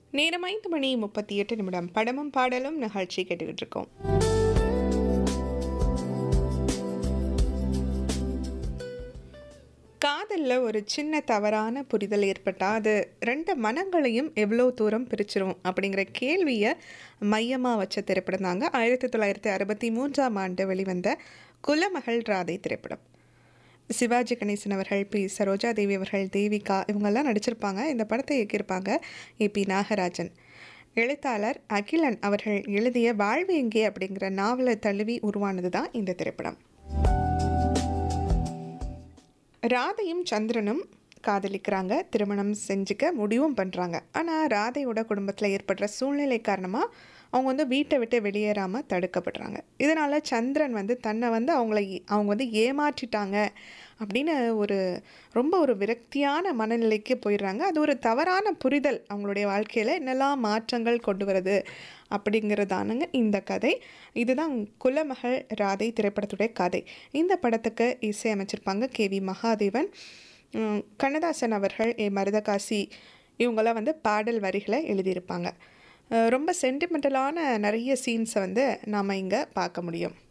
நேரம் ஐந்து மணி முப்பத்தி எட்டு நிமிடம் படமும் பாடலும் நிகழ்ச்சி கேட்டுக்கிட்டு இருக்கோம் காதலில் ஒரு சின்ன தவறான புரிதல் ஏற்பட்டால் அது ரெண்டு மனங்களையும் எவ்வளோ தூரம் பிரிச்சிரும் அப்படிங்கிற கேள்வியை மையமாக வச்ச திரைப்படம் தாங்க ஆயிரத்தி தொள்ளாயிரத்தி அறுபத்தி மூன்றாம் ஆண்டு வெளிவந்த குலமகள் ராதை திரைப்படம் சிவாஜி கணேசன் அவர்கள் பி சரோஜா தேவி அவர்கள் தேவிகா இவங்கெல்லாம் நடிச்சிருப்பாங்க இந்த படத்தை இயக்கியிருப்பாங்க ஏ பி நாகராஜன் எழுத்தாளர் அகிலன் அவர்கள் எழுதிய வாழ்வு எங்கே அப்படிங்கிற நாவலை தழுவி உருவானது தான் இந்த திரைப்படம் ராதையும் சந்திரனும் காதலிக்கிறாங்க திருமணம் செஞ்சுக்க முடிவும் பண்ணுறாங்க ஆனால் ராதையோட குடும்பத்தில் ஏற்படுற சூழ்நிலை காரணமாக அவங்க வந்து வீட்டை விட்டு வெளியேறாமல் தடுக்கப்படுறாங்க இதனால் சந்திரன் வந்து தன்னை வந்து அவங்கள ஏ- அவங்க வந்து ஏமாற்றிட்டாங்க அப்படின்னு ஒரு ரொம்ப ஒரு விரக்தியான மனநிலைக்கு போயிடுறாங்க அது ஒரு தவறான புரிதல் அவங்களுடைய வாழ்க்கையில் என்னெல்லாம் மாற்றங்கள் கொண்டு வருது அப்படிங்கிறதானுங்க இந்த கதை இதுதான் குலமகள் ராதை திரைப்படத்துடைய கதை இந்த படத்துக்கு இசையமைச்சிருப்பாங்க கே வி மகாதேவன் உம், கண்ணதாசன் அவர்கள் ஏ மருதகாசி இவங்கெல்லாம் வந்து பாடல் வரிகளை எழுதியிருப்பாங்க அஹ் ரொம்ப சென்டிமெண்டலான நிறைய சீன்ஸை வந்து நாம் இங்கே பார்க்க முடியும்